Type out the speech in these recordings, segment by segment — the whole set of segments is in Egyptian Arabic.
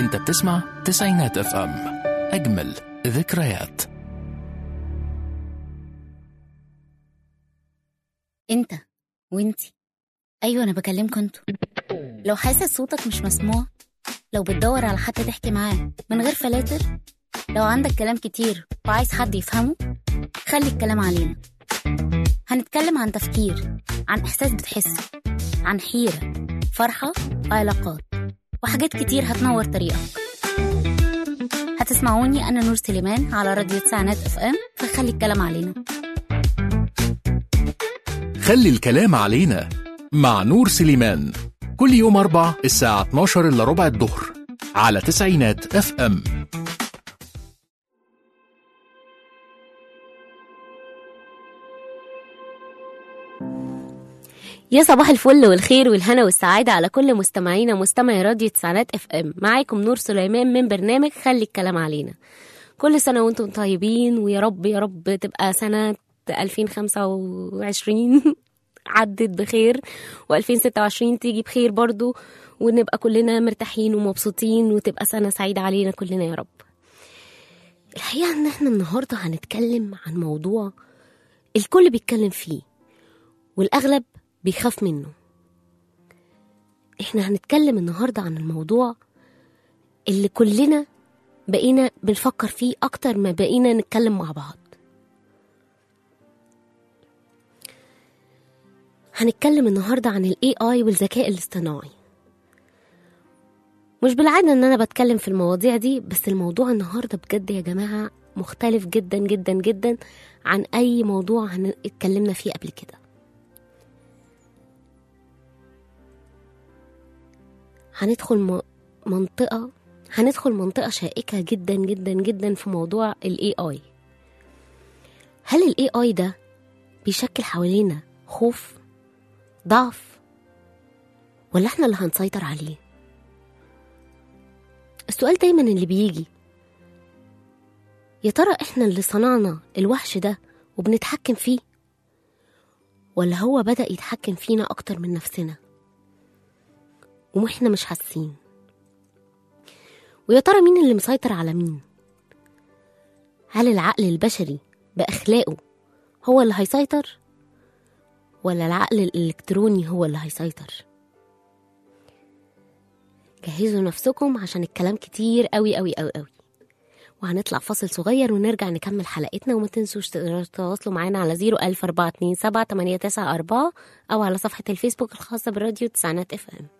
انت بتسمع تسعينات اف ام اجمل ذكريات انت وانتي ايوه انا بكلمكوا انتوا لو حاسس صوتك مش مسموع لو بتدور على حد تحكي معاه من غير فلاتر لو عندك كلام كتير وعايز حد يفهمه خلي الكلام علينا هنتكلم عن تفكير عن احساس بتحسه عن حيرة فرحة وعلاقات وحاجات كتير هتنور طريقك هتسمعوني انا نور سليمان على راديو تسعينات اف ام فخلي الكلام علينا خلي الكلام علينا مع نور سليمان كل يوم أربع الساعة 12 إلا ربع الظهر على تسعينات اف ام يا صباح الفل والخير والهنا والسعادة على كل مستمعينا مستمعي راديو تسعينات اف ام معاكم نور سليمان من برنامج خلي الكلام علينا كل سنة وانتم طيبين ويا رب يا رب تبقى سنة 2025 عدت بخير و2026 تيجي بخير برضو ونبقى كلنا مرتاحين ومبسوطين وتبقى سنة سعيدة علينا كلنا يا رب الحقيقة ان احنا النهاردة هنتكلم عن موضوع الكل بيتكلم فيه والأغلب بيخاف منه احنا هنتكلم النهاردة عن الموضوع اللي كلنا بقينا بنفكر فيه أكتر ما بقينا نتكلم مع بعض هنتكلم النهاردة عن ال AI والذكاء الاصطناعي مش بالعادة ان انا بتكلم في المواضيع دي بس الموضوع النهاردة بجد يا جماعة مختلف جدا جدا جدا عن اي موضوع هن- اتكلمنا فيه قبل كده هندخل م- منطقة هندخل منطقة شائكة جدا جدا جدا في موضوع ال AI هل ال AI ده بيشكل حوالينا خوف ضعف ولا احنا اللي هنسيطر عليه السؤال دايما اللي بيجي يا ترى احنا اللي صنعنا الوحش ده وبنتحكم فيه ولا هو بدأ يتحكم فينا أكتر من نفسنا واحنا مش حاسين ويا ترى مين اللي مسيطر على مين هل العقل البشري بأخلاقه هو اللي هيسيطر ولا العقل الإلكتروني هو اللي هيسيطر جهزوا نفسكم عشان الكلام كتير قوي قوي قوي قوي وهنطلع فاصل صغير ونرجع نكمل حلقتنا وما تنسوش تقدروا تتواصلوا معانا على 01427 أو على صفحة الفيسبوك الخاصة براديو تسعينات اف ام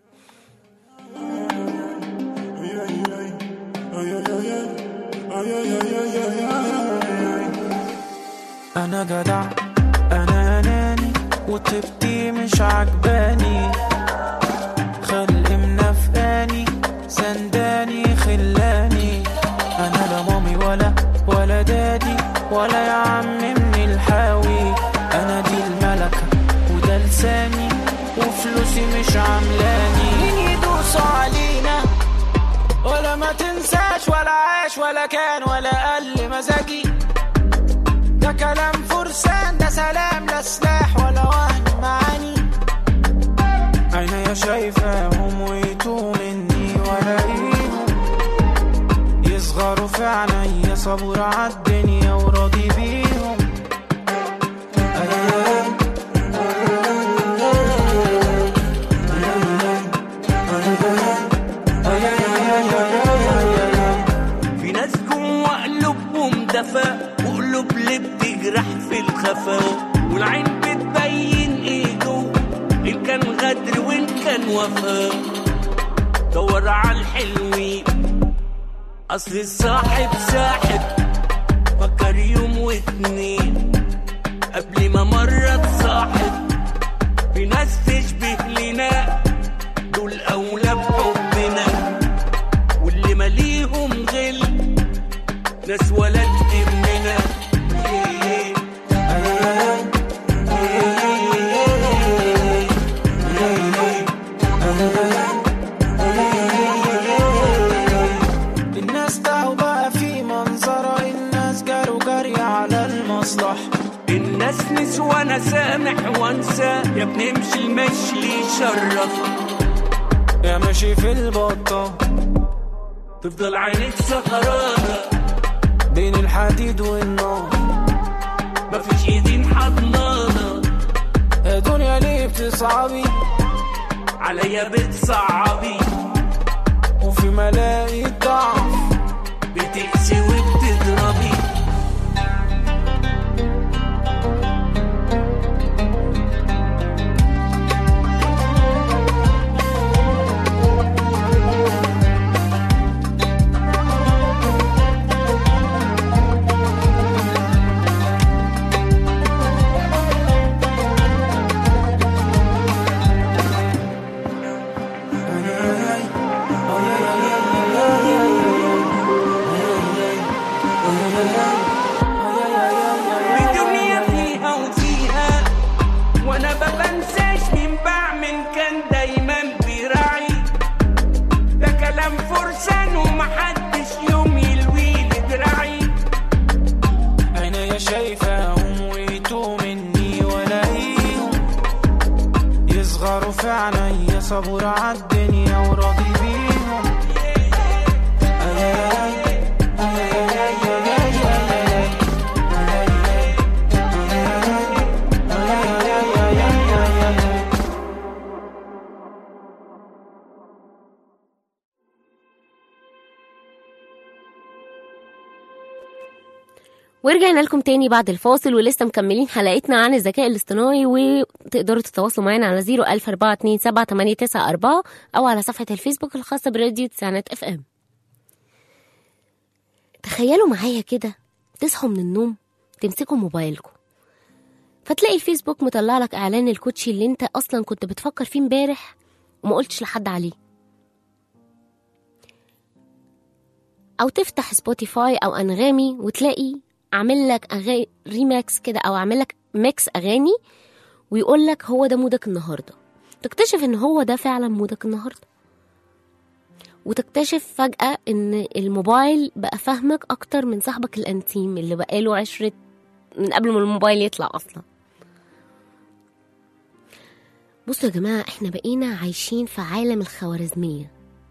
انا جدع انا اناني وطيبتي مش عجباني خلق منافقاني سنداني خلاني انا لا مامي ولا ولا دادي ولا يا عم من الحاوي انا دي الملكة وده لساني وفلوسي مش عاملاني مين يدوس علينا ولا ما تنساش ولا عاش ولا كان ولا قل مزاجي ده كلام فرسان ده سلام لا سلاح ولا وهم معاني عينيا شايفاهم ويتوه مني ولاقيهم يصغروا في عينيا صبور عالدنيا وراضي بيهم أيام في ناس جوا قلوبهم دفا وقلوب اللي بتجرح في الخفا والعين بتبين ايه جوه ان كان غدر وان كان وفا دور على الحلوين اصل الصاحب ساحب فكر يوم واتنين قبل ما مرة تصاحب في ناس تشبه لنا دول اولى بحبنا واللي ماليهم غل ناس ولد مننا الناس ده بقى في منظرة الناس جاروا جري على المصلحة الناس نسوى انا سامح وانسى يا ابني امشي المشي يشرف يا ماشي في البطة تفضل عينيك سهرانة بين الحديد والنار مفيش ايدين حضنانة يا دنيا ليه بتصعبي عليا بتصعبي وفي ملاقي ضعف بتقسي وبتضربي الدنيا فيها وفيها وانا ما بنساش مين بعمل كان دايما بيراعي ده كلام فرسان ومحدش يوم يلويلي دراعي عينيا شايفاهم ويتوه مني والاقيهم يصغروا في عينيا صبور عالدنيا وراضي بيهم ورجعنا لكم تاني بعد الفاصل ولسه مكملين حلقتنا عن الذكاء الاصطناعي وتقدروا تتواصلوا معانا على 004278994 أو على صفحة الفيسبوك الخاصة براديو تسعينات اف ام تخيلوا معايا كده تصحوا من النوم تمسكوا موبايلكم فتلاقي الفيسبوك مطلع لك اعلان الكوتشي اللي انت اصلا كنت بتفكر فيه امبارح وما قلتش لحد عليه او تفتح سبوتيفاي او انغامي وتلاقي عامل لك أغاني ريماكس كده او عامل لك ميكس اغاني ويقول لك هو ده مودك النهارده تكتشف ان هو ده فعلا مودك النهارده وتكتشف فجأة ان الموبايل بقى فاهمك اكتر من صاحبك الانتيم اللي بقاله عشرة من قبل ما الموبايل يطلع اصلا بصوا يا جماعة احنا بقينا عايشين في عالم الخوارزمية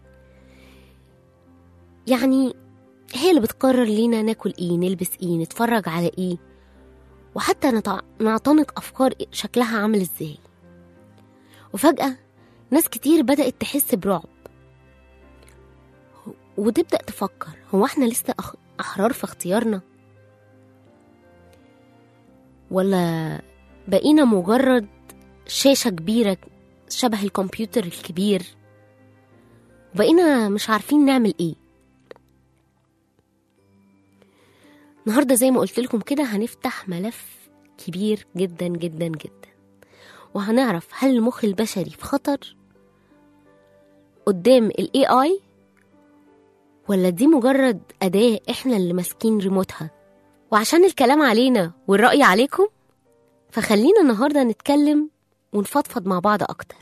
يعني هي اللي بتقرر لينا ناكل ايه نلبس ايه نتفرج على ايه وحتى نتع... نعتنق افكار شكلها عامل ازاي وفجأة ناس كتير بدأت تحس برعب وتبدأ تفكر هو احنا لسه أخ... أحرار في اختيارنا ولا بقينا مجرد شاشة كبيرة شبه الكمبيوتر الكبير وبقينا مش عارفين نعمل ايه النهاردة زي ما قلت لكم كده هنفتح ملف كبير جدا جدا جدا وهنعرف هل المخ البشري في خطر قدام ال AI ولا دي مجرد أداة إحنا اللي ماسكين ريموتها وعشان الكلام علينا والرأي عليكم فخلينا النهاردة نتكلم ونفضفض مع بعض أكتر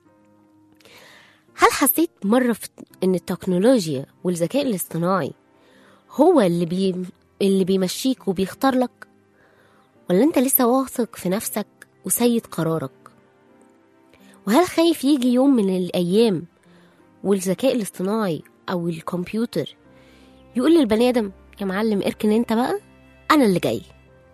هل حسيت مرة في إن التكنولوجيا والذكاء الاصطناعي هو اللي بي... اللي بيمشيك وبيختار لك ولا انت لسه واثق في نفسك وسيد قرارك وهل خايف يجي يوم من الأيام والذكاء الاصطناعي أو الكمبيوتر يقول للبني آدم يا معلم اركن انت بقى أنا اللي جاي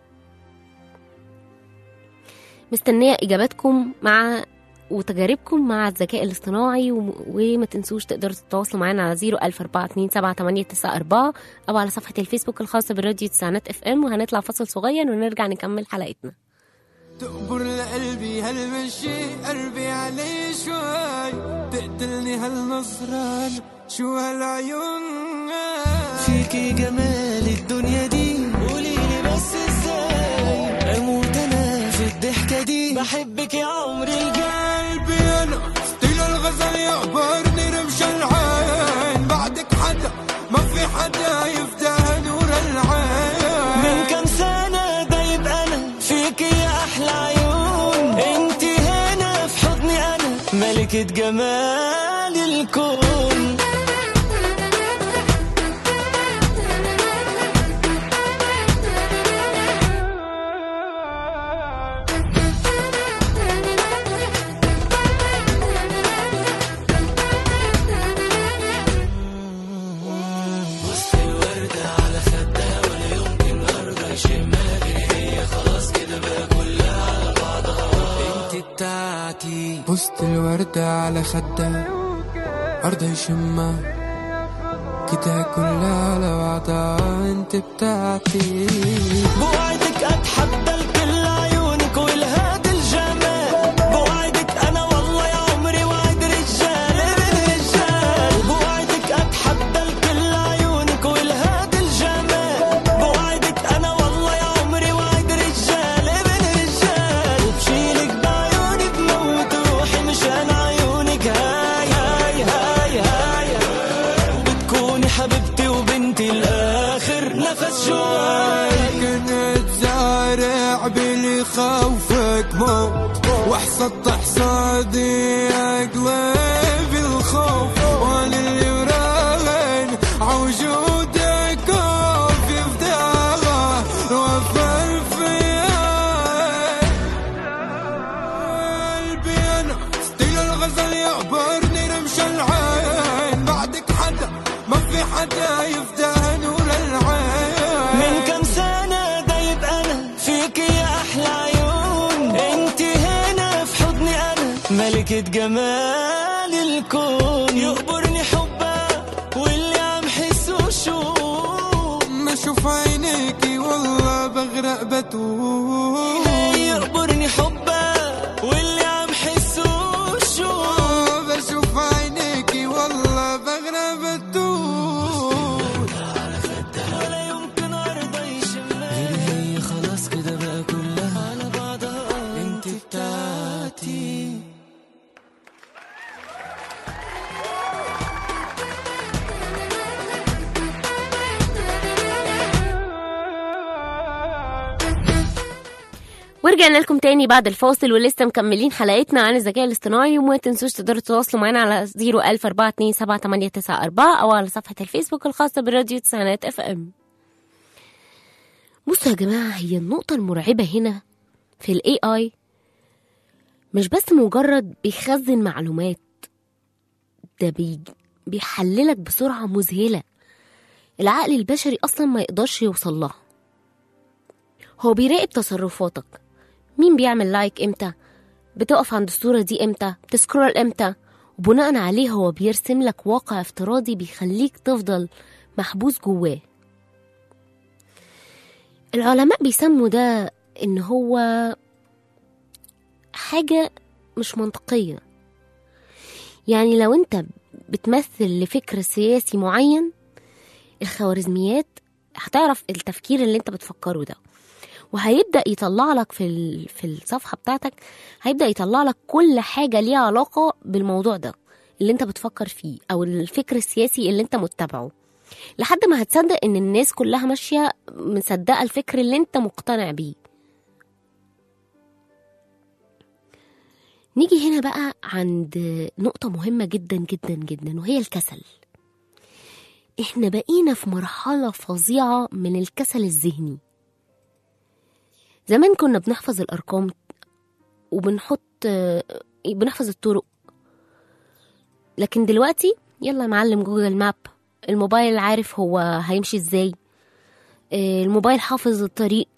مستنية إجاباتكم مع وتجاربكم مع الذكاء الاصطناعي و... وما تنسوش تقدروا تتواصلوا معانا على 004278994 أو على صفحة الفيسبوك الخاصة بالراديو تسعينات اف ام وهنطلع فاصل صغير ونرجع نكمل حلقتنا تقبر لقلبي هالمشي قلبي عليه شوي تقتلني هالنظرة شو هالعيون فيكي جمال الدنيا دي قوليلي بس ازاي اموت انا في الضحكة دي بحبك يا عمري قلبي انا ستيل الغزل يعبرني رمش العين بعدك حدا ما في حدا يفتح نور العين من كم سنة دايب انا فيك يا احلى عيون انت هنا في حضني انا ملكة جمال الكون الوردة على خدها أرض يشمها كده كلها على بعضها انت بتاعتي بوعدك اتحدى الكل عيونك والهاد الجمال بوعدك انا والله يا عمري وعد رجال ابن رجال بوعدك اتحدى الكل عيونك والهاد الجمال بوعدك انا والله يا عمري وعد رجال ابن رجال وبشيلك بعيوني بموت روحي مشان عيونك هاي هاي هاي هاي وبتكوني حبيبتي وبنتي الاخر نفس جواي كنت زارع بلي خوفك موت وحصدت حصادي اقلب الخوف وانا اللي وراهن عوجودك وفي فداها وفر فيها قلبي انا ستيل الغزل يعبرني رمش العين بعدك حدا ما في حدا يفتح نور العين من كم سنة دايب أنا فيك يا أحلى عيون أنت هنا في حضني أنا ملكة جمال الكون يقبرني حبها واللي عم حسه شوق ما اشوف عينيكي والله بغرق بتوه يقبرني حبها واللي عم حسه شوق بشوف عينيكي والله بغرق بتوه ولا يمكن أرضى يشمها هي خلاص كده بقى كلها على بعضها أنت بتاعتي ورجعنا لكم تاني بعد الفاصل ولسه مكملين حلقتنا عن الذكاء الاصطناعي وما تنسوش تقدروا تتواصلوا معانا على 010427894 او على صفحة الفيسبوك الخاصة براديو تسعينات اف ام بصوا يا جماعة هي النقطة المرعبة هنا في الاي اي مش بس مجرد بيخزن معلومات ده بي بيحللك بسرعة مذهلة العقل البشري أصلا ما يقدرش يوصل لها هو بيراقب تصرفاتك مين بيعمل لايك امتى بتقف عند الصورة دي امتى بتسكرول امتى وبناء عليه هو بيرسم لك واقع افتراضي بيخليك تفضل محبوس جواه العلماء بيسموا ده ان هو حاجة مش منطقية يعني لو انت بتمثل لفكر سياسي معين الخوارزميات هتعرف التفكير اللي انت بتفكره ده وهيبدا يطلع لك في ال- في الصفحه بتاعتك هيبدا يطلع لك كل حاجه ليها علاقه بالموضوع ده اللي انت بتفكر فيه او الفكر السياسي اللي انت متبعه لحد ما هتصدق ان الناس كلها ماشيه مصدقه الفكر اللي انت مقتنع بيه نيجي هنا بقى عند نقطة مهمة جدا جدا جدا وهي الكسل احنا بقينا في مرحلة فظيعة من الكسل الذهني زمان كنا بنحفظ الأرقام وبنحط بنحفظ الطرق لكن دلوقتي يلا يا معلم جوجل ماب الموبايل عارف هو هيمشي ازاي آه، الموبايل حافظ الطريق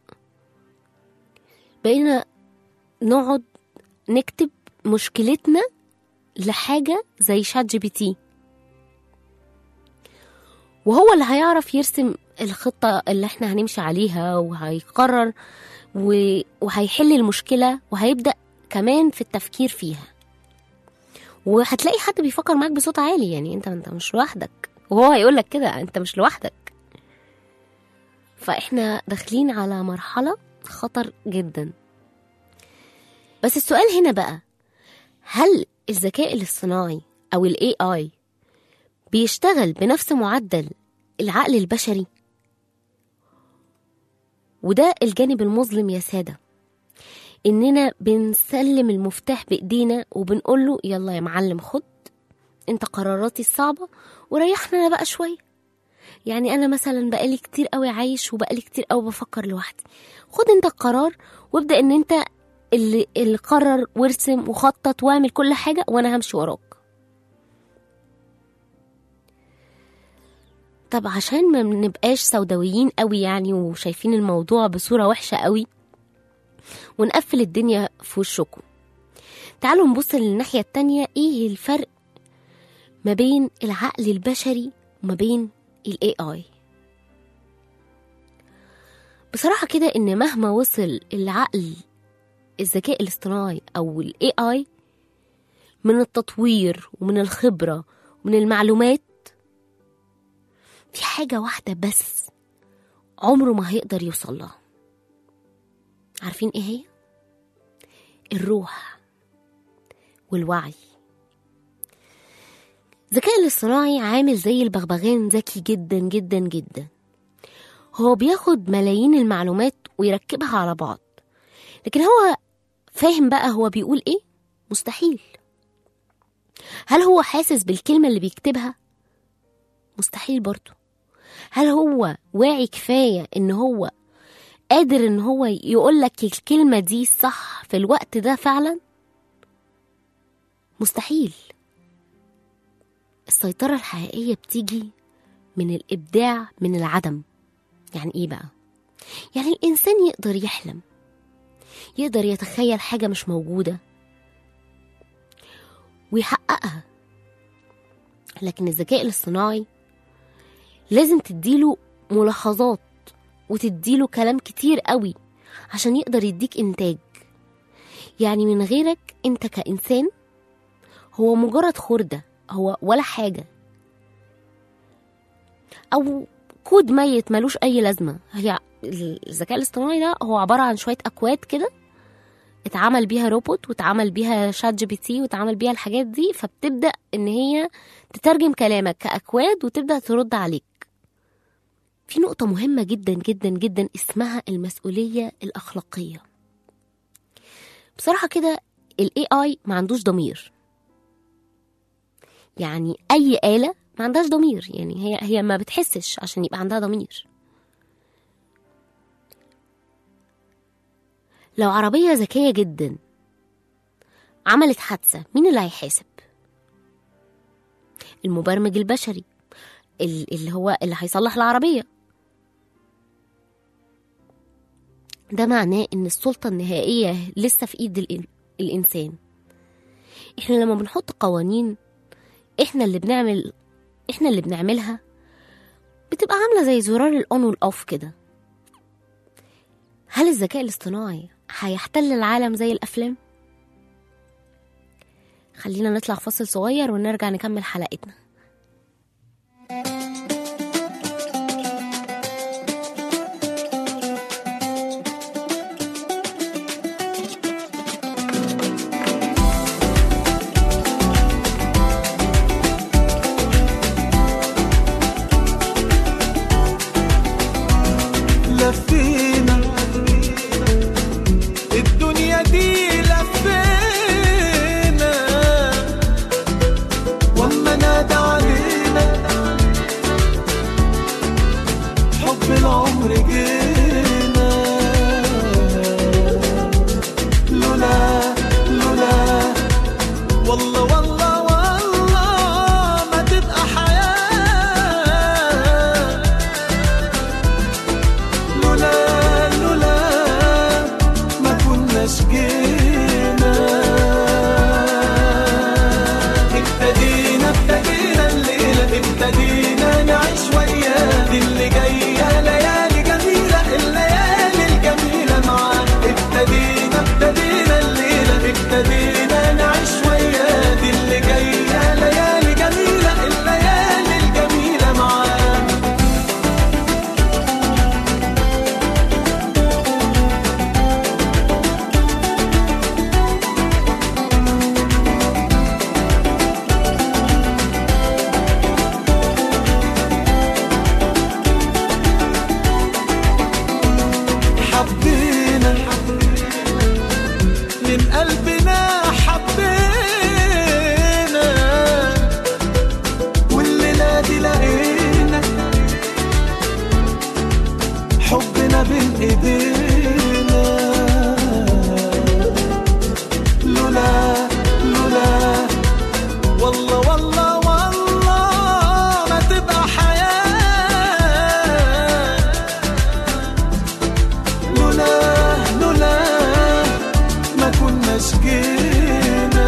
بقينا نقعد نكتب مشكلتنا لحاجة زي شات جي بي تي وهو اللي هيعرف يرسم الخطة اللي احنا هنمشي عليها وهيقرر و- وهيحل المشكلة وهيبدأ كمان في التفكير فيها وهتلاقي حد بيفكر معاك بصوت عالي يعني انت انت مش لوحدك وهو هيقول لك كده انت مش لوحدك فاحنا داخلين على مرحلة خطر جدا بس السؤال هنا بقى هل الذكاء الاصطناعي او الاي اي بيشتغل بنفس معدل العقل البشري وده الجانب المظلم يا سادة إننا بنسلم المفتاح بإيدينا وبنقول له يلا يا معلم خد انت قراراتي الصعبة وريحنا أنا بقى شوية يعني أنا مثلا بقالي كتير قوي عايش وبقالي كتير قوي بفكر لوحدي خد انت القرار وابدأ ان انت اللي, اللي قرر وارسم وخطط واعمل كل حاجة وانا همشي وراك طب عشان ما نبقاش سوداويين قوي يعني وشايفين الموضوع بصورة وحشة قوي ونقفل الدنيا في وشكم تعالوا نبص للناحية التانية ايه الفرق ما بين العقل البشري وما بين ال AI بصراحة كده إن مهما وصل العقل الذكاء الاصطناعي أو ال AI من التطوير ومن الخبرة ومن المعلومات في حاجة واحدة بس عمره ما هيقدر يوصل لها عارفين ايه هي؟ الروح والوعي الذكاء الاصطناعي عامل زي البغبغان ذكي جدا جدا جدا هو بياخد ملايين المعلومات ويركبها على بعض لكن هو فاهم بقى هو بيقول ايه مستحيل هل هو حاسس بالكلمة اللي بيكتبها مستحيل برضو هل هو واعي كفاية ان هو قادر ان هو يقول لك الكلمة دي صح في الوقت ده فعلا مستحيل السيطرة الحقيقية بتيجي من الإبداع من العدم يعني إيه بقى؟ يعني الإنسان يقدر يحلم يقدر يتخيل حاجة مش موجودة ويحققها لكن الذكاء الاصطناعي لازم تديله ملاحظات وتديله كلام كتير قوي عشان يقدر يديك إنتاج يعني من غيرك أنت كإنسان هو مجرد خردة هو ولا حاجة أو كود ميت ملوش أي لازمة هي الذكاء الاصطناعي ده هو عبارة عن شوية أكواد كده اتعمل بيها روبوت واتعمل بيها شات جي بي تي واتعمل بيها الحاجات دي فبتبدأ إن هي تترجم كلامك كأكواد وتبدأ ترد عليك في نقطة مهمة جدا جدا جدا اسمها المسؤولية الأخلاقية بصراحة كده ال AI ما عندوش ضمير يعني أي آلة ما عندهاش ضمير يعني هي هي ما بتحسش عشان يبقى عندها ضمير لو عربية ذكية جدا عملت حادثة مين اللي هيحاسب؟ المبرمج البشري ال- اللي هو اللي هيصلح العربية ده معناه ان السلطة النهائية لسه في ايد الإن- الانسان احنا لما بنحط قوانين احنا اللي بنعمل احنا اللي بنعملها بتبقى عاملة زي زرار الاون والاوف كده هل الذكاء الاصطناعي هيحتل العالم زي الافلام خلينا نطلع فاصل صغير ونرجع نكمل حلقتنا لفينا الدنيا دي لفينا واما نادى علينا حب العمر جينا لولا لولا والله والله والله ما تبقى حياه لولا لولا ما كناش جينا ابتدينا ابتدينا الليلة ابتدينا نعيش وياه دي اللي جاية ليالي جميلة الليالي الجميلة معاه ابتدينا ابتدينا الليلة ابتدينا نعيش وياه دي اللي جاية ليالي جميلة الليالي الجميلة معاه حبينا من قلبنا حبينا والليلة دي لقينا حبنا بين ايدينا لولا لولا والله والله والله ما تبقى حياه لولا لولا ما كناش جينا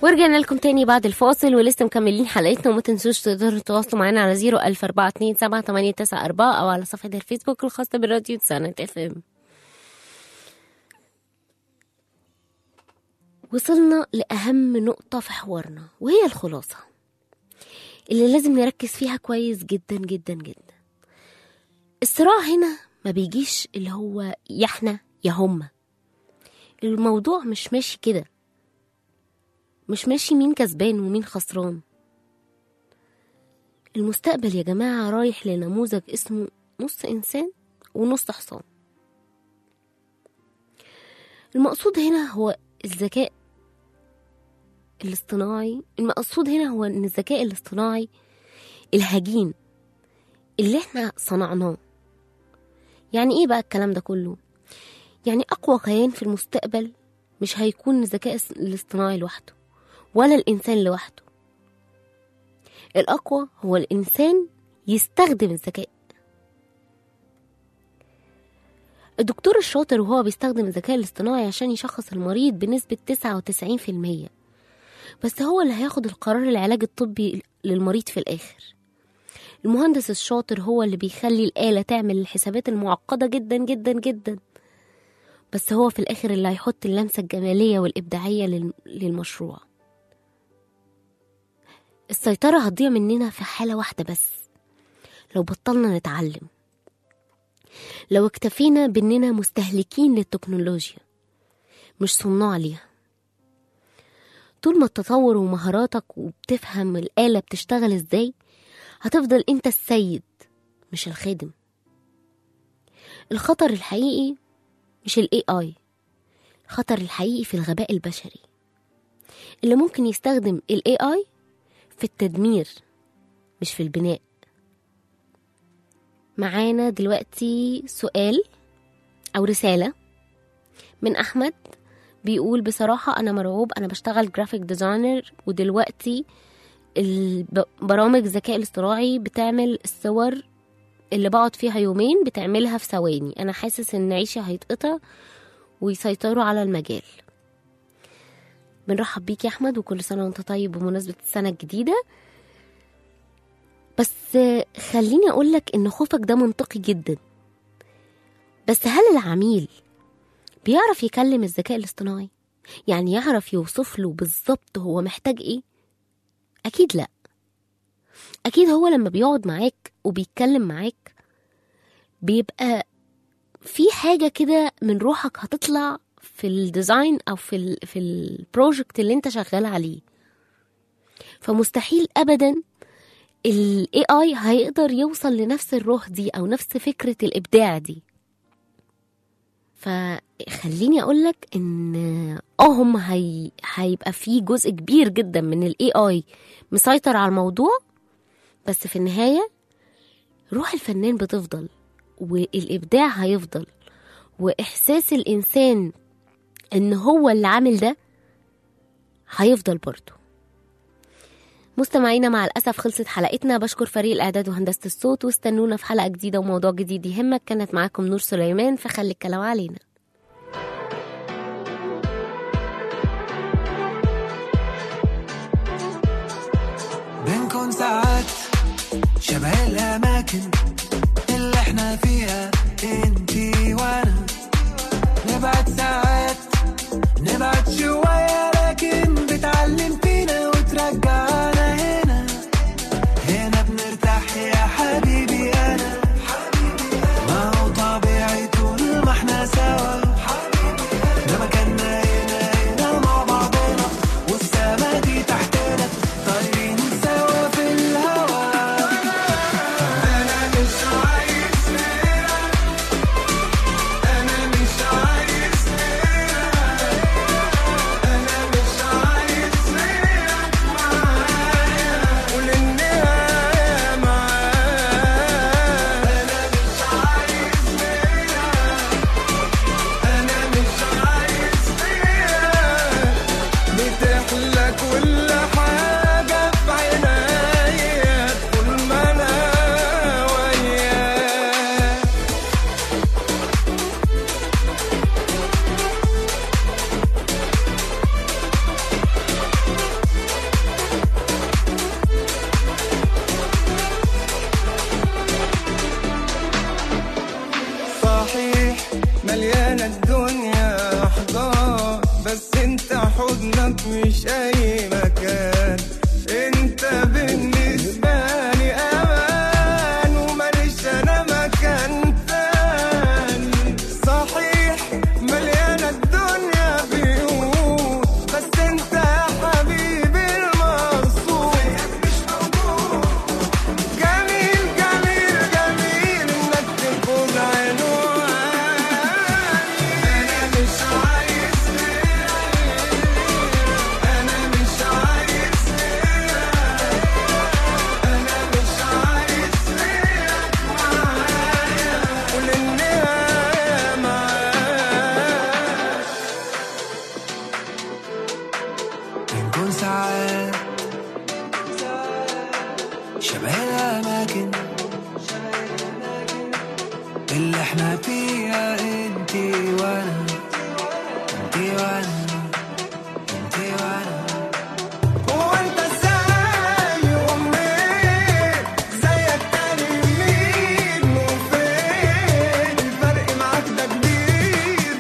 ورجعنا لكم تاني بعد الفاصل ولسه مكملين حلقتنا وما تنسوش تقدروا تتواصلوا معانا على 00427 أو على صفحة الفيسبوك الخاصة بالراديو تسانة اف ام وصلنا لأهم نقطة في حوارنا وهي الخلاصة اللي لازم نركز فيها كويس جدا جدا جدا الصراع هنا ما بيجيش اللي هو يا احنا يا هما الموضوع مش ماشي كده مش ماشي مين كسبان ومين خسران المستقبل يا جماعة رايح لنموذج اسمه نص إنسان ونص حصان المقصود هنا هو الذكاء الاصطناعي المقصود هنا هو ان الذكاء الاصطناعي الهجين اللي احنا صنعناه يعني ايه بقى الكلام ده كله يعني اقوى كيان في المستقبل مش هيكون الذكاء الاصطناعي لوحده ولا الانسان لوحده الاقوى هو الانسان يستخدم الذكاء الدكتور الشاطر وهو بيستخدم الذكاء الاصطناعي عشان يشخص المريض بنسبة 99% بس هو اللي هياخد القرار العلاج الطبي للمريض في الآخر المهندس الشاطر هو اللي بيخلي الآلة تعمل الحسابات المعقدة جدا جدا جدا بس هو في الآخر اللي هيحط اللمسة الجمالية والإبداعية لل- للمشروع السيطرة هتضيع مننا في حالة واحدة بس لو بطلنا نتعلم لو اكتفينا باننا مستهلكين للتكنولوجيا مش صناع ليها طول ما التطور ومهاراتك وبتفهم الآلة بتشتغل ازاي هتفضل انت السيد مش الخادم الخطر الحقيقي مش ال AI الخطر الحقيقي في الغباء البشري اللي ممكن يستخدم ال AI في التدمير مش في البناء معانا دلوقتي سؤال أو رسالة من أحمد بيقول بصراحة أنا مرعوب أنا بشتغل جرافيك ديزاينر ودلوقتي الب- برامج الذكاء الاصطناعي بتعمل الصور اللي بقعد فيها يومين بتعملها في ثواني أنا حاسس إن عيشي هيتقطع ويسيطروا على المجال بنرحب بيك يا أحمد وكل سنة وأنت طيب بمناسبة السنة الجديدة بس خليني أقولك إن خوفك ده منطقي جدا بس هل العميل بيعرف يكلم الذكاء الاصطناعي؟ يعني يعرف يوصف له بالظبط هو محتاج إيه؟ أكيد لأ أكيد هو لما بيقعد معاك وبيتكلم معاك بيبقى في حاجة كده من روحك هتطلع في الديزاين أو في ال في البروجكت اللي أنت شغال عليه فمستحيل أبدا ال AI هيقدر يوصل لنفس الروح دي أو نفس فكرة الإبداع دي فخليني أقولك إن اه هم هي... هيبقى في جزء كبير جدا من ال AI مسيطر على الموضوع بس في النهاية روح الفنان بتفضل والإبداع هيفضل وإحساس الإنسان إن هو اللي عامل ده هيفضل برضه مستمعينا مع الأسف خلصت حلقتنا بشكر فريق الإعداد وهندسة الصوت واستنونا في حلقة جديدة وموضوع جديد يهمك كانت معاكم نور سليمان فخلي الكلام علينا بنكون ساعات شبه الأماكن اللي احنا فيها انتي وانا نبعد ساعات نبعد شوية لكن بتعلم فينا وترجعنا هنا هنا بنرتاح يا حبيبي أنا ما هو طبيعي طول ما احنا سوا ده مكاننا هنا هنا مع بعضنا والسما دي تحتنا طايرين سوا في الهوا انا مش شبه الأماكن اللي احنا فيها انتي وانا انتي وانا انتي وانا هو انت ازاي ومنين زيك تاني مين وفين الفرق معاك ده كبير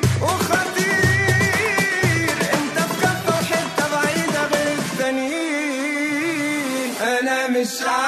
وخطير انت في كفة وحتة بعيدة غير التانيين انا مش